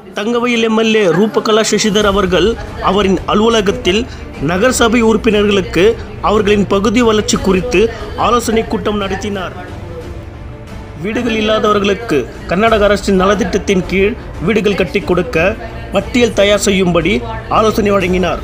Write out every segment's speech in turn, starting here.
Thangavayal MLA Roopakala Sasidhar அவர்கள் அவரின் அலுவலகத்தில் நகரசபை உறுப்பினர்களுக்கு அவர்களின் பகுதி வளர்ச்சி குறித்து ஆலோசனை கூட்டம் நடத்தினார் வீடுகள் இல்லாதவர்களுக்கு கர்நாடக அரசின் நலத்திட்டத்தின் கீழ் வீடுகள் கட்டி கொடுக்க பட்டியல் தயார் செய்யும்படி ஆலோசனை வழங்கினார்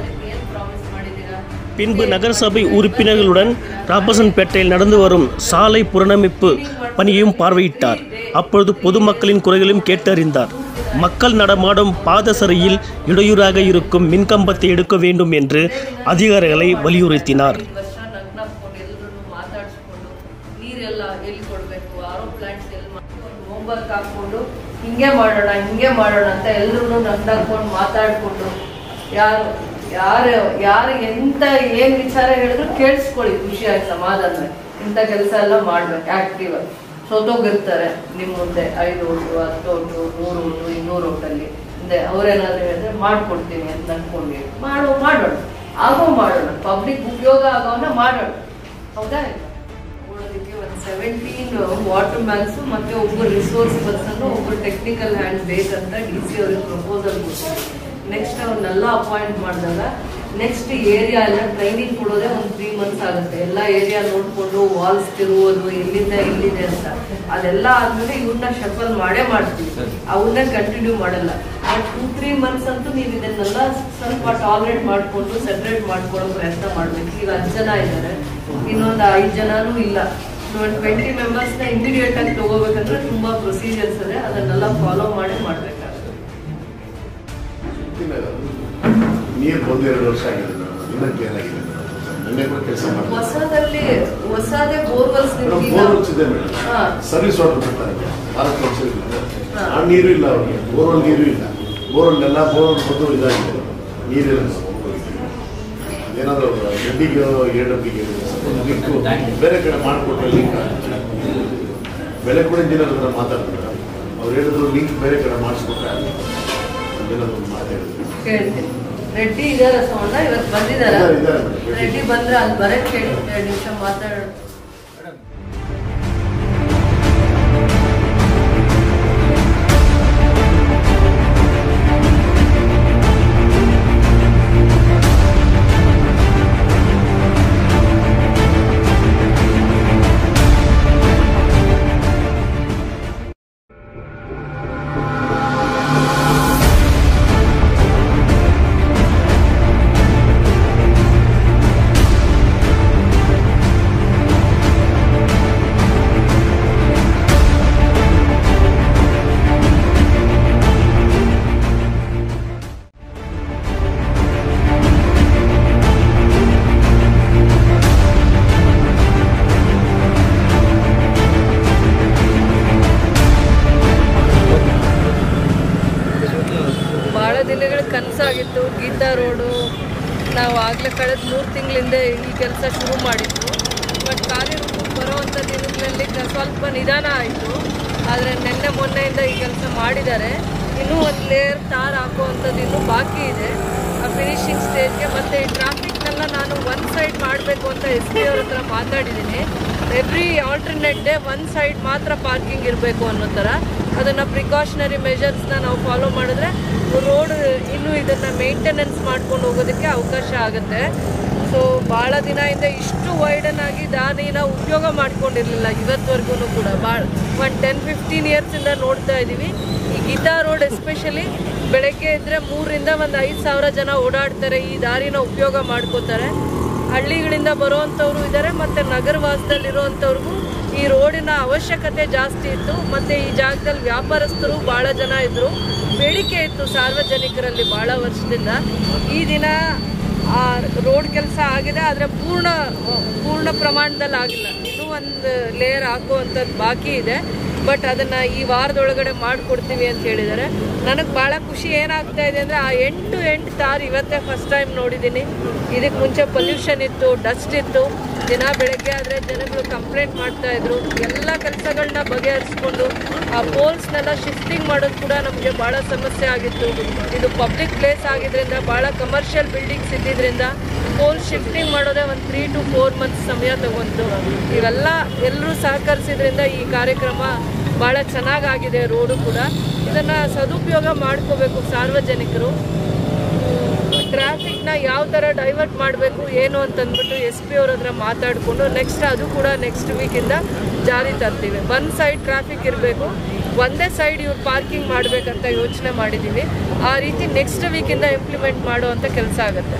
பின்பு நகரசபை உறுப்பினர்களுடன் ராபசன்பேட்டையில் நடந்து வரும் சாலை புனரமைப்பு பணியையும் பார்வையிட்டார் அப்பொழுது பொதுமக்களின் குறைகளையும் கேட்டறிந்தார் மக்கள் நடமாடும் பாதசரியில் இடையூறாக இருக்கும் மின்கம்பத்தை எடுக்க வேண்டும் என்று அதிகாரிகளை வலியுறுத்தினார் ವರ್ಷ ನಗ್ನಪ್ಕೊಂಡು ಎಲ್ಲರೂ ಮಾತಾಡಿಸ್ಕೊಂಡು ನೀರೆಲ್ಲ ಎಲ್ಲಿ ಕೊಡಬೇಕು ಆರೋ ಪ್ಲಾಂಟ್ಸ್ ಎಲ್ಲಿ ಮಾಡ್ಕೊಂಡು ಹೋಮ್ವರ್ಕ್ ಹಾಕ್ಕೊಂಡು ಹಿಂಗೆ ಮಾಡೋಣ ಹಿಂಗೆ ಮಾಡೋಣ ಅಂತ ಎಲ್ಲರೂ ನಗ್ನಕ್ಕೊಂಡು ಮಾತಾಡ್ಕೊಂಡು ಯಾರು ಯಾರು ಯಾರು ಎಂತ ಏನ್ ವಿಚಾರ ಹೇಳಿದ್ರು ಕೇಳಿಸ್ಕೊಳ್ಳಿ ಖುಷಿಯಾಗಿ ಸಮಾಧಾನ ಇಂಥ ಕೆಲಸ ಎಲ್ಲ ಮಾಡ್ಬೇಕು ಆಕ್ಟಿವ್ ಸೋತೋಗಿರ್ತಾರೆ ನಿಮ್ ಮುಂದೆ ಐದು ಓಟು ಹತ್ತು ಓಟು ನೂರು ಓಟು ಇನ್ನೂರು ಓಟಲ್ಲಿ ಮುಂದೆ ಅವ್ರೇನಾದ್ರು ಹೇಳಿದ್ರೆ ಮಾಡ್ಕೊಡ್ತೀನಿ ಅಂತ ಅನ್ಕೊಂಡು ಮಾಡೋ ಮಾಡೋಣ ಆಗೋ ಮಾಡೋಣ ಪಬ್ಲಿಕ್ ಉಪಯೋಗ ಆಗೋನ ಮಾಡೋಣ ಹೌದಾ ನೋಡೋದಕ್ಕೆ ಒಂದು ಸೆವೆಂಟೀನ್ ವಾಟರ್ ಮ್ಯಾನ್ಸ್ ಮತ್ತೆ ಒಬ್ಬರು ರಿಸೋರ್ಸ್ ಪರ್ಸನ್ ಒಬ್ಬರು ಟೆಕ್ನಿಕಲ್ ಹ್ಯಾಂಡ್ ಬೇಕಂತ ಡಿ ಸಿ ಅವ್ರಿಗೆ ಪ್ರಪೋಸಲ್ ಕೊಡ್ತೀವಿ ನೆಕ್ಸ್ಟ್ ಅವ್ರನ್ನೆಲ್ಲ ಅಪಾಯಿಂಟ್ ಮಾಡಿದಾಗ ನೆಕ್ಸ್ಟ್ ಏರಿಯಾ ಎಲ್ಲ ಟ್ರೈನಿಂಗ್ ಕೊಡೋದೇ ಒಂದು ತ್ರೀ ಮಂತ್ಸ್ ಆಗುತ್ತೆ ಎಲ್ಲ ಏರಿಯಾ ನೋಡ್ಕೊಂಡು ವಾಲ್ಸ್ ತಿರುವುದು ಎಲ್ಲಿಂದ ಎಲ್ಲಿದೆ ಅಂತ ಅದೆಲ್ಲ ಆದ್ಮೇಲೆ ಇವ್ರನ್ನ ಶಫಲ್ ಮಾಡೇ ಮಾಡ್ತೀವಿ ಅವನ್ನ ಕಂಟಿನ್ಯೂ ಮಾಡಲ್ಲ ಬಟ್ ಟೂ ತ್ರೀ ಮಂತ್ಸ್ ಅಂತೂ ನೀವು ಇದನ್ನೆಲ್ಲ ಸ್ವಲ್ಪ ಟಾಲರೇಟ್ ಮಾಡ್ಕೊಂಡು ಸೆಪರೇಟ್ ಮಾಡ್ಕೊಳ್ಳೋ ಪ್ರಯತ್ನ ಮಾಡ್ಬೇಕು ಈಗ ಹತ್ತು ಜನ ಇದ್ದಾರೆ ಇನ್ನೊಂದು ಐದು ಜನನೂ ಇಲ್ಲ ಒಂದು ಟ್ವೆಂಟಿ ಮೆಂಬರ್ಸ್ನ ಇಮಿಡಿಯೇಟ್ ಆಗಿ ತಗೋಬೇಕಂದ್ರೆ ತುಂಬಾ ಪ್ರೊಸೀಜರ್ಸ್ ಇದೆ ಅದನ್ನೆಲ್ಲ ಫಾಲೋ ಮಾಡಿ ಮಾಡ್ಬೇಕಾಗುತ್ತೆ ನೀರು ಬಂದು ಎರಡು ವರ್ಷ ಆಗಿದೆ ಇನ್ನಕ್ಕೆ ಏನಾಗಿದೆ ನಿನ್ನೆ ಕೂಡ ಕೆಲಸ ಮಾಡ್ತಾರೆ ಹೊಸದಲ್ಲಿ ಹೊಸದೇ ಬೋರ್ವೆಲ್ಸ್ ಮೇಡಮ್ ಬೋರ್ವೆಲ್ಸ್ ಇದೆ ಮೇಡಮ್ ಹಾ. ಸರ್ವಿಸ್ ವಾಟರ್ ಬಿಡ್ತಾರೆ ಭಾರತ್ ವರ್ಷ ಹಾ. ಆ ನೀರು ಇಲ್ಲ ಅವ್ರಿಗೆ ಬೋರ್ವೆಲ್ ನೀರು ಇಲ್ಲ ಬೋರ್ವೆಲ್ ಎಲ್ಲ ಬೋರ್ವೆಲ್ ಬಂದು ಇದಾಗಿದೆ ನೀರಿಲ್ಲ ಏನಾದ್ರು ರೆಡ್ಡಿಗೆ ಎ ಡಬ್ಬಿಗೆ ಲಿಂಕ್ ಬೇರೆ ಕಡೆ ಮಾಡಿಕೊಟ್ರೆ ಲಿಂಕ್ ಬೆಲೆ ಕೂಡ ಇಂಜಿನಿಯರ್ ಹತ್ರ ಮಾತಾಡ್ತಾರೆ ಅವ್ರು ಹೇಳಿದ್ರು ಲಿಂಕ್ ಬೇರೆ ಕಡೆ ಮಾಡಿಸ್ಕೊಟ್ರೆ ಏನಾದ್ರು ಮಾತಾಡಿದ್ರು ಕೇಳ್ತೀನಿ ರೆಡ್ಡಿ ಇದಾರ ಸೋಣ ಇವತ್ತು ಬಂದಿದಾರ ಇದಾರೆ, ಇದಾರೆ ಮೇಡಮ್. ರೆಡ್ಡಿ ಬಂದ್ರೆ ಅಲ್ಲಿ ಬರಕ್ ಹೇಳಿ ಎರಡು ನಿಮಿಷ ಮಾತಾಡೋಣ ಭಾಳ ದಿನಗಳ ಕನಸಾಗಿತ್ತು ಗೀತಾ ರೋಡು ನಾವು ಆಗಲೇ ಕಳೆದ ಮೂರು ತಿಂಗಳಿಂದ ಈ ಕೆಲಸ ಶುರು ಮಾಡಿದ್ವು ಬಟ್ ಕಾರ್ಯರೂಪಕ್ಕೆ ಬರುವಂಥ ದಿನಗಳಲ್ಲಿ ಕ- ಸ್ವಲ್ಪ ನಿಧಾನ ಆಯಿತು ಆದರೆ ನಿನ್ನೆ ಮೊನ್ನೆಯಿಂದ ಈ ಕೆಲಸ ಮಾಡಿದ್ದಾರೆ ಇನ್ನೂ ಒಂದು ಲೇಯರ್ ತಾರ್ ಹಾಕುವಂಥದ್ದು ಇನ್ನೂ ಬಾಕಿ ಇದೆ ಆ ಫಿನಿಶಿಂಗ್ ಸ್ಟೇಜ್ಗೆ ಮತ್ತು ಈ ಟ್ರಾಫಿಕ್ನೆಲ್ಲ ನಾನು ಒನ್ ಸೈಡ್ ಮಾಡಬೇಕು ಅಂತ ಎಸ್ ಪಿ ಅವ್ರ ಹತ್ರ ಮಾತಾಡಿದ್ದೀನಿ every alternate day one side ಮಾತ್ರ ಪಾರ್ಕಿಂಗ್ ಇರಬೇಕು ಅನ್ನೋ ಥರ ಅದನ್ನು ಪ್ರಿಕಾಷನರಿ ಮೆಷರ್ಸ್ನ ನಾವು ಫಾಲೋ ಮಾಡಿದ್ರೆ ರೋಡ್ ಇನ್ನೂ ಇದನ್ನು ಮೇಂಟೆನೆನ್ಸ್ ಮಾಡ್ಕೊಂಡು ಹೋಗೋದಕ್ಕೆ ಅವಕಾಶ ಆಗುತ್ತೆ ಸೊ ಭಾಳ ದಿನದಿಂದ ಇಷ್ಟು ವೈಡನ್ ಆಗಿ ದಾರಿನ ಉಪಯೋಗ ಮಾಡ್ಕೊಂಡಿರಲಿಲ್ಲ ಇವತ್ತವರೆಗೂ ಕೂಡ ಭಾಳ ಒಂದು ಟೆನ್ ಫಿಫ್ಟೀನ್ ಇಯರ್ಸಿಂದ ನೋಡ್ತಾ ಇದ್ದೀವಿ ಈ ಗೀತಾ ರೋಡ್ ಎಸ್ಪೆಷಲಿ ಬೆಳಗ್ಗೆ ಇದ್ದರೆ ಮೂರರಿಂದ ಒಂದು ಐದು ಸಾವಿರ ಜನ ಓಡಾಡ್ತಾರೆ ಈ ದಾರಿನ ಉಪಯೋಗ ಮಾಡ್ಕೋತಾರೆ ಹಳ್ಳಿಗಳಿಂದ ಬರುವಂಥವ್ರು ಇದ್ದಾರೆ ಮತ್ತು ನಗರವಾಸದಲ್ಲಿರುವಂಥವ್ರಿಗೂ ಈ ರೋಡಿನ ಅವಶ್ಯಕತೆ ಜಾಸ್ತಿ ಇತ್ತು ಮತ್ತು ಈ ಜಾಗದಲ್ಲಿ ವ್ಯಾಪಾರಸ್ಥರು ಭಾಳ ಜನ ಇದ್ದರು ಬೇಡಿಕೆ ಇತ್ತು ಸಾರ್ವಜನಿಕರಲ್ಲಿ ಭಾಳ ವರ್ಷದಿಂದ ಈ ದಿನ ಆ ರೋಡ್ ಕೆಲಸ ಆಗಿದೆ ಆದರೆ ಪೂರ್ಣ ಪೂರ್ಣ ಪ್ರಮಾಣದಲ್ಲಿ ಆಗಿಲ್ಲ ಇನ್ನೂ ಒಂದು ಲೇಯರ್ ಹಾಕುವಂಥದ್ದು ಬಾಕಿ ಇದೆ ಬಟ್ ಅದನ್ನು ಈ ವಾರದೊಳಗಡೆ ಮಾಡಿಕೊಡ್ತೀವಿ ಅಂತ ಹೇಳಿದ್ದಾರೆ ನನಗೆ ಭಾಳ ಖುಷಿ ಏನಾಗ್ತಾ ಇದೆ ಅಂದರೆ ಆ ಎಂಟು ಎಂಟು ತಾರು ಇವತ್ತೇ ಫಸ್ಟ್ ಟೈಮ್ ನೋಡಿದ್ದೀನಿ ಇದಕ್ಕೆ ಮುಂಚೆ ಪೊಲ್ಯೂಷನ್ ಇತ್ತು ಡಸ್ಟ್ ಇತ್ತು ದಿನ ಬೆಳಗ್ಗೆ ಆದರೆ ಜನಗಳು ಕಂಪ್ಲೇಂಟ್ ಮಾಡ್ತಾ ಇದ್ರು ಎಲ್ಲ ಕೆಲಸಗಳನ್ನ ಬಗೆಹರಿಸ್ಕೊಂಡು ಆ ಪೋಲ್ಸ್ನೆಲ್ಲ ಶಿಫ್ಟಿಂಗ್ ಮಾಡೋದು ಕೂಡ ನಮಗೆ ಭಾಳ ಸಮಸ್ಯೆ ಆಗಿತ್ತು ಇದು ಪಬ್ಲಿಕ್ ಪ್ಲೇಸ್ ಆಗಿದ್ರಿಂದ ಭಾಳ ಕಮರ್ಷಿಯಲ್ ಬಿಲ್ಡಿಂಗ್ಸ್ ಇದ್ದಿದ್ರಿಂದ ಪೋಲ್ ಶಿಫ್ಟಿಂಗ್ ಮಾಡೋದೇ ಒಂದು ತ್ರೀ ಟು ಫೋರ್ ಮಂತ್ಸ್ ಸಮಯ ತಗೊಂತು ಇವೆಲ್ಲ ಎಲ್ಲರೂ ಸಹಕರಿಸಿದ್ರಿಂದ ಈ ಕಾರ್ಯಕ್ರಮ ಭಾಳ ಚೆನ್ನಾಗಾಗಿದೆ ರೋಡು ಕೂಡ ಇದನ್ನು ಸದುಪಯೋಗ ಮಾಡ್ಕೋಬೇಕು ಸಾರ್ವಜನಿಕರು ಟ್ರಾಫಿಕ್ನ ಯಾವ ಥರ ಡೈವರ್ಟ್ ಮಾಡಬೇಕು ಏನು ಅಂತಂದ್ಬಿಟ್ಟು ಎಸ್ ಪಿ ಅವ್ರ ಹತ್ರ ಮಾತಾಡಿಕೊಂಡು ನೆಕ್ಸ್ಟ್ ಅದು ಕೂಡ ನೆಕ್ಸ್ಟ್ ವೀಕಿಂದ ಜಾರಿ ತರ್ತೀವಿ ಒನ್ ಸೈಡ್ ಟ್ರಾಫಿಕ್ ಇರಬೇಕು ಒಂದೇ ಸೈಡ್ ಇವ್ರು ಪಾರ್ಕಿಂಗ್ ಮಾಡಬೇಕಂತ ಯೋಚನೆ ಮಾಡಿದ್ದೀವಿ ಆ ರೀತಿ ನೆಕ್ಸ್ಟ್ ವೀಕಿಂದ ಇಂಪ್ಲಿಮೆಂಟ್ ಮಾಡುವಂಥ ಕೆಲಸ ಆಗುತ್ತೆ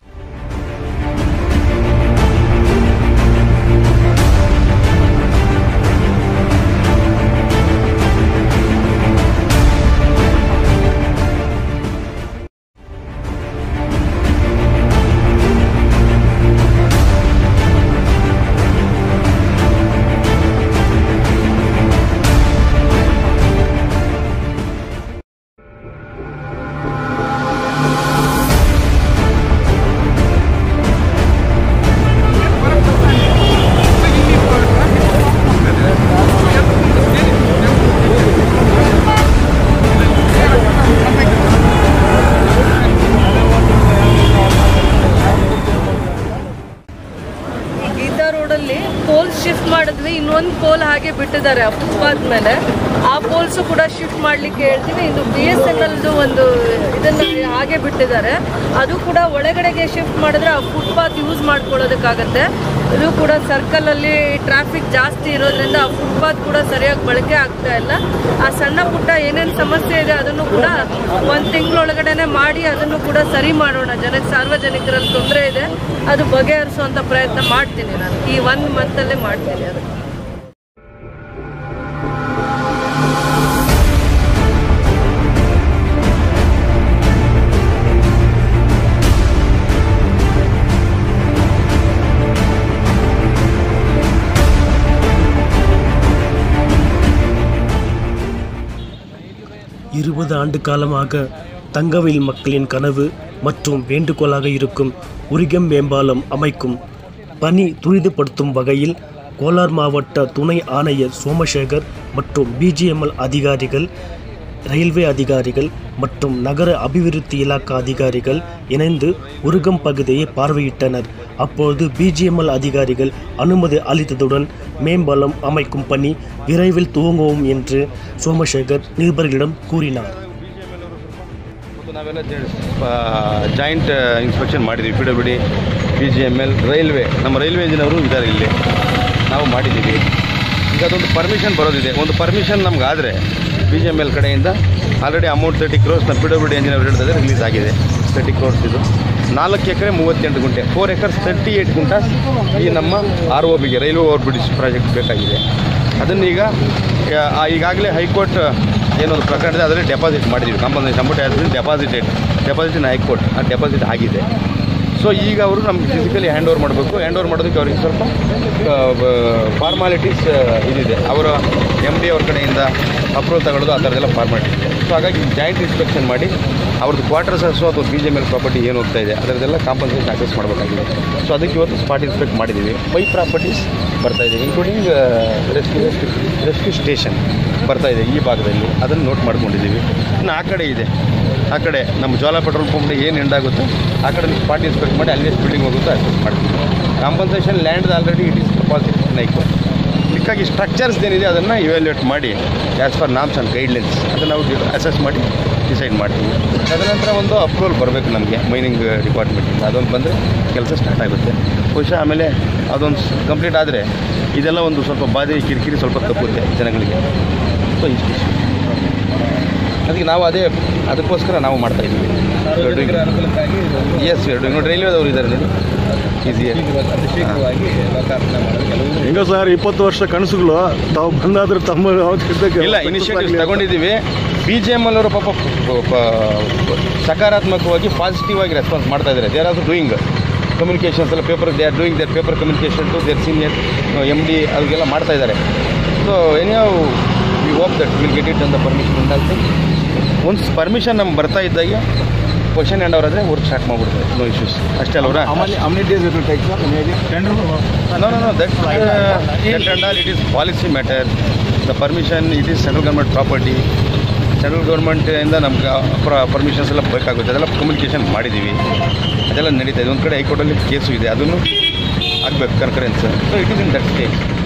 ಗೀತಾ ರೋಡಲ್ಲಿ ಪೋಲ್ ಶಿಫ್ಟ್ ಮಾಡಿದ್ವಿ ಇನ್ನೊಂದು ಪೋಲ್ ಹಾಗೆ ಬಿಟ್ಟಿದ್ದಾರೆ ಆ ಫುಟ್ಪಾತ್ ಮೇಲೆ ಆ ಪೋಲ್ಸು ಕೂಡ ಶಿಫ್ಟ್ ಮಾಡಲಿಕ್ಕೆ ಹೇಳ್ತೀವಿ ಇನ್ನು ಬಿ ಎಸ್ ಎನ್ ಎಲ್ದು ಒಂದು ಇದನ್ನು ಹಾಗೆ ಬಿಟ್ಟಿದ್ದಾರೆ ಅದು ಕೂಡ ಒಳಗಡೆಗೆ ಶಿಫ್ಟ್ ಮಾಡಿದ್ರೆ ಆ ಫುಟ್ಪಾತ್ ಯೂಸ್ ಮಾಡ್ಕೊಳ್ಳೋದಕ್ಕಾಗತ್ತೆ ಇದು ಕೂಡ ಸರ್ಕಲಲ್ಲಿ ಟ್ರಾಫಿಕ್ ಜಾಸ್ತಿ ಇರೋದ್ರಿಂದ ಆ ಫುಟ್ಪಾತ್ ಕೂಡ ಸರಿಯಾಗಿ ಬಳಕೆ ಆಗ್ತಾ ಇಲ್ಲ ಆ ಸಣ್ಣ ಪುಟ್ಟ ಏನೇನು ಸಮಸ್ಯೆ ಇದೆ ಅದನ್ನು ಕೂಡ ಒಂದು ತಿಂಗಳೊಳಗಡೆನೆ ಮಾಡಿ ಅದನ್ನು ಕೂಡ ಸರಿ ಮಾಡೋಣ ಜನ ಸಾರ್ವಜನಿಕರಲ್ಲಿ ತೊಂದರೆ ಇದೆ ಅದು ಬಗೆಹರಿಸುವಂಥ ಪ್ರಯತ್ನ ಮಾಡ್ತೀನಿ ನಾನು ಈ ಒನ್ ಮಂತಲ್ಲೇ ಮಾಡ್ತೀನಿ ಅದು இருபது ஆண்டு காலமாக தங்கவேல் மக்களின் கனவு மற்றும் வேண்டுகோளாக இருக்கும் உரிகம் மேம்பாலம் அமைக்கும் பணி துரிதப்படுத்தும் வகையில் கோலார் மாவட்ட துணை ஆணையர் சோமசேகர் மற்றும் பிஜிஎம்எல் அதிகாரிகள் ரயில்வே அதிகாரிகள் மற்றும் நகர அபிவிருத்தி இலாக்கா அதிகாரிகள் இணைந்து உருகம் பகுதியை பார்வையிட்டனர் அப்பொழுது பிஜிஎம்எல் அதிகாரிகள் அனுமதி அளித்ததுடன் மேம்பாலம் அமைக்கும் பணி விரைவில் துவங்குவோம் என்று சோமசேகர் நிருபர்களிடம் கூறினார் ಮತ್ತು ನಾವೆಲ್ಲ ಜಾಯಿಂಟ್ ಇನ್ಸ್ಪೆಕ್ಷನ್ ಮಾಡಿದ್ದೀವಿ P W D P G M L railway ನಮ್ಮ ರೈಲ್ವೆ ಇಂಜಿನವರು ಇದ್ದಾರೆ ಇಲ್ಲಿ ನಾವು ಮಾಡಿದ್ದೀವಿ ಈಗ ಅದೊಂದು ಪರ್ಮಿಷನ್ ಬರೋದಿದೆ ಒಂದು ಪರ್ಮಿಷನ್ ನಮಗಾದರೆ ಬಿ ಜಿ ಎಮ್ ಎಲ್ ಕಡೆಯಿಂದ ಆಲ್ರೆಡಿ ಅಮೌಂಟ್ ತರ್ಟಿ ಕ್ರೋರ್ಸ್ ನಮ್ಮ ಪಿ ಡಬ್ಲ್ಯೂ ಡಿ ಇಂಜಿನಿಯರ್ ಹೇಳ್ತಾರೆ ರಿಲೀಸ್ ಆಗಿದೆ ತರ್ಟಿ ಕ್ರೋರ್ಸ್ ಇದು ನಾಲ್ಕು ಎಕರೆ ಮೂವತ್ತೆಂಟು ಗುಂಟೆ four acres thirty eight guntas ಈ ನಮ್ಮ ಆರ್ ಒ ಬಿಗೆ ರೈಲ್ವೆ ಓವರ್ ಬ್ರಿಡ್ಜ್ ಪ್ರಾಜೆಕ್ಟ್ ಬೇಕಾಗಿದೆ ಅದನ್ನೀಗ ಆ, ಈಗಾಗಲೇ ಹೈಕೋರ್ಟ್ ಏನೊಂದು ಪ್ರಕರಣ ಇದೆ ಅದರಲ್ಲಿ ಡೆಪಾಸಿಟ್ ಮಾಡಿದ್ದೀವಿ compensation amount has been deposited deposit in high court ಆ ಡೆಪಾಸಿಟ್ ಆಗಿದೆ ಸೊ ಈಗ ಅವರು ನಮ್ಗೆ ಫಿಸಿಕಲಿ ಹ್ಯಾಂಡ್ ಓವರ್ ಮಾಡಬೇಕು ಹ್ಯಾಂಡ್ ಓವರ್ ಮಾಡೋದಕ್ಕೆ ಅವ್ರಿಗೆ ಸ್ವಲ್ಪ ಫಾರ್ಮಾಲಿಟೀಸ್ ಇದಿದೆ ಅವರ ಎಮ್ ಡಿ ಅವ್ರ ಕಡೆಯಿಂದ ಅಪ್ರೂವಲ್ ತಗೊಳ್ಳೋದು ಆ ಥರದ್ದೆಲ್ಲ ಫಾರ್ಮಾಲಿಟಿ ಇದೆ ಸೊ ಹಾಗಾಗಿ ಜಾಯಿಂಟ್ ಇನ್ಸ್ಪೆಕ್ಷನ್ ಮಾಡಿ ಅವ್ರದ್ದು ಕ್ವಾರ್ಟರ್ಸ್ ಹಸು ಅಥವಾ B G M L property ಏನು ಹೋಗ್ತಾ ಇದೆ ಅದರದ್ದೆಲ್ಲ ಕಾಂಪನ್ಸೇಷನ್ ಅಸೆಸ್ ಮಾಡಬೇಕಾಗಿದೆ ಸೊ ಅದಕ್ಕೆ ಇವತ್ತು ಸ್ಪಾಟ್ ಇನ್ಸ್ಪೆಕ್ಟ್ ಮಾಡಿದ್ದೀವಿ ಫೈವ್ ಪ್ರಾಪರ್ಟೀಸ್ ಬರ್ತಾ ಇದೆ ಇನ್ಕ್ಲೂಡಿಂಗ್ ರೆಸ್ಕ್ಯೂ ರೆಸ್ಕ್ಯೂ ಸ್ಟೇಷನ್ ಬರ್ತಾ ಇದೆ ಈ ಭಾಗದಲ್ಲಿ ಅದನ್ನು ನೋಟ್ ಮಾಡ್ಕೊಂಡಿದ್ದೀವಿ ಇನ್ನು ಆ ಕಡೆ ಇದೆ ಆ ಕಡೆ ನಮ್ಮ ಜ್ವಾಲ ಪೆಟ್ರೋಲ್ ಪಂಪ್ ಏನು ಎಂಡಾಗುತ್ತೋ ಆ ಕಡೆ ಸ್ಪಾಟ್ ಇನ್ಸ್ಪೆಕ್ಟ್ ಮಾಡಿ ಅಲ್ಲಿ ಎಷ್ಟು ಬಿಲ್ಡಿಂಗ್ ಹೋಗುತ್ತೋ ಅಸೆಸ್ ಮಾಡ್ತೀವಿ compensation land already it is deposit ನೈಕು ಮಿಕ್ಕಾಗಿ ಸ್ಟ್ರಕ್ಚರ್ಸ್ ಏನಿದೆ ಅದನ್ನು ಇವ್ಯಾಲ್ಯೂಯೇಟ್ ಮಾಡಿ as per norms and guidelines ಅದನ್ನು ನಾವು ಅಸೆಸ್ ಮಾಡಿ ಡಿಸೈಡ್ ಮಾಡ್ತೀವಿ ತದನಂತರ ಒಂದು ಅಪ್ರೂವಲ್ ಬರಬೇಕು ನಮಗೆ ಮೈನಿಂಗ್ ಡಿಪಾರ್ಟ್ಮೆಂಟಿಂದ ಅದೊಂದು ಬಂದರೆ ಕೆಲಸ ಸ್ಟಾರ್ಟ್ ಆಗುತ್ತೆ ಬಹುಶಃ ಆಮೇಲೆ ಅದೊಂದು ಕಂಪ್ಲೀಟ್ ಆದರೆ ಇದೆಲ್ಲ ಒಂದು ಸ್ವಲ್ಪ ಬಾಧೆ ಕಿರಿಕಿರಿ ಸ್ವಲ್ಪ ತಪ್ಪುತ್ತೆ ಜನಗಳಿಗೆ ಸೊ ಇಷ್ಟು ಅದಕ್ಕೆ ನಾವು ಅದೇ ಅದಕ್ಕೋಸ್ಕರ ನಾವು ಮಾಡ್ತಾ ಇದ್ದೀವಿ ಎಸ್ ನೋಡಿ ರೈಲ್ವೆದವರು ಇದ್ದಾರೆ ನೋಡಿ ಈಸಿಯಾಗಿ ಹೆಂಗೋ ಸರ್ ಇಪ್ಪತ್ತು ವರ್ಷ ಕನಸುಗಳು ತಾವು ಬಂದಾದ್ರೆ ತಮ್ಮ ಯಾವ್ದು ಇಲ್ಲ ಇನಿಷಿಯೇಟಿವ್ ತಗೊಂಡಿದ್ದೀವಿ ಬಿ ಜೆ ಎಮ್ ಅವರು ಪಾಪ ಪ- ಪ- ಸಕಾರಾತ್ಮಕವಾಗಿ ಪಾಸಿಟಿವ್ ಆಗಿ ರೆಸ್ಪಾನ್ಸ್ ಮಾಡ್ತಾ ಇದ್ದಾರೆ ದೇರ್ ಆರ್ ಡೂಯಿಂಗ್ ಕಮ್ಯುನಿಕೇಷನ್ಸ್ ಎಲ್ಲ paper they are doing their paper communication to their senior M D ಅವ್ರಿಗೆಲ್ಲ ಮಾಡ್ತಾ ಇದ್ದಾರೆ so anyhow we hope that will get it ಅಂತ ಪರ್ಮಿಷನ್ ಉಂಟಾಗ್ತದೆ ಒನ್ಸ್ ಪರ್ಮಿಷನ್ ನಮ್ಗೆ ಬರ್ತಾ ಇದ್ದಾಗೆ ಕ್ವಶನ್ ಆ್ಯಂಡ್ ಅವರ್ ಆದರೆ ವರ್ಕ್ ಸ್ಟಾರ್ಟ್ ಮಾಡ್ಬಿಡ್ತಾರೆ ನೋ ಇಶ್ಯೂಸ್ ಅಷ್ಟೇ ಅಲ್ವರಾ No, no, no, that, uh, that and all, it is policy matter. The permission, it is central government property. Central ಗೌರ್ಮೆಂಟಿಂದ ನಮ್ಗೆ ಪರ್ಮಿಷನ್ಸ್ ಎಲ್ಲ ಬೇಕಾಗುತ್ತೆ ಅದೆಲ್ಲ ಕಮ್ಯುನಿಕೇಷನ್ ಮಾಡಿದ್ದೀವಿ ಅದೆಲ್ಲ ನಡೀತಾ ಇದೆ ಒಂದು ಕಡೆ ಹೈಕೋರ್ಟಲ್ಲಿ ಕೇಸು ಇದೆ ಅದನ್ನು ಆಗಬೇಕು concurrence so it is in that stage